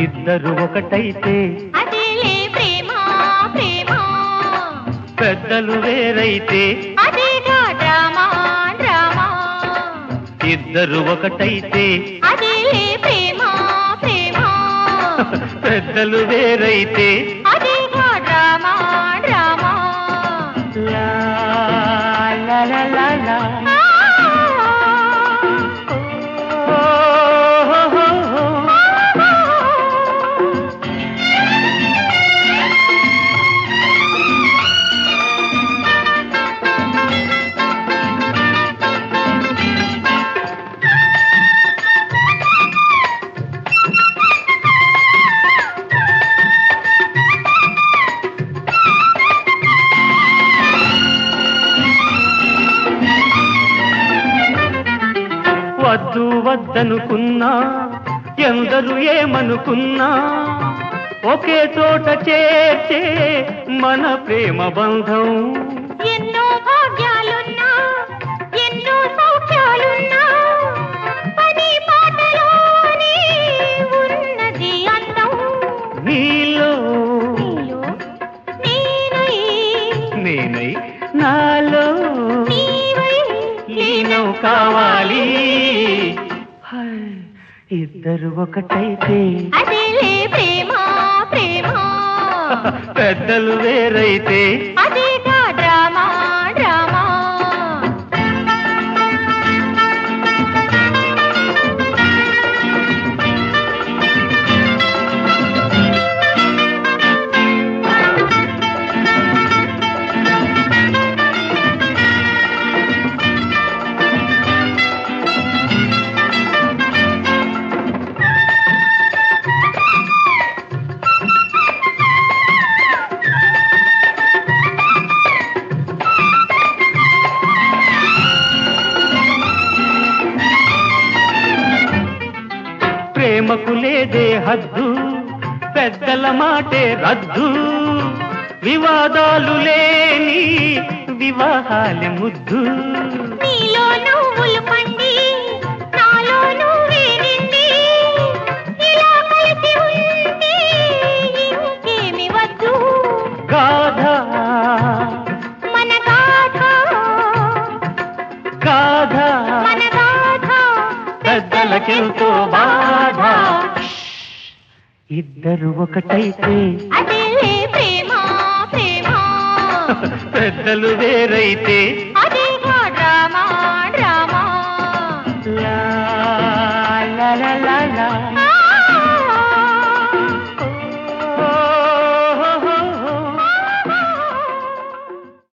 ఇద్దరు ఒకటైతే అదేలే ప్రేమ ప్రేమ పెద్దలు వేరైతే అదేగా డ్రామా డ్రామా ఇద్దరు ఒకటైతే అదేలే ప్రేమ ప్రేమ పెద్దలు వేరైతే అదేగా డ్రామా డ్రామా లా, లా, లా, లా, లా. ఆ, ఓ, హో, హో, హో. వద్దు వద్దనుకున్నా ఎందరు ఏమనుకున్నా ఒకే చోట చేర్చే మన ప్రేమ బంధం ఎన్నో భాగ్యాలున్నా ఎన్నో సౌఖ్యాలున్నా పని పాటలోనే ఉన్నది అందం నీలో నీలో నేనై నేనై నాలో నీవై లీనం కావాలి హాయ్, ఇద్దరు ఒకటైతే అదేలే ప్రేమ ప్రేమ పెద్దలు వేరైతే అదేగా డ్రామా డ్రామా ప్రేమకు లేదే హద్దు పెద్దల మాటే రద్దు వివాదాలు లేని వివాహాలి ముద్దు నీలో నువ్వులు పండి నాలో నువ్వే నిండి ఇలా కలిసి ఉంటే ఇంకేమి వద్దు గాథ మన గాథ గాథ మన గాథ పెద్దలకెంతో బాధ ఇద్దరు ఒకటైతే అదేలే ప్రేమ ప్రేమ పెద్దలు వేరైతే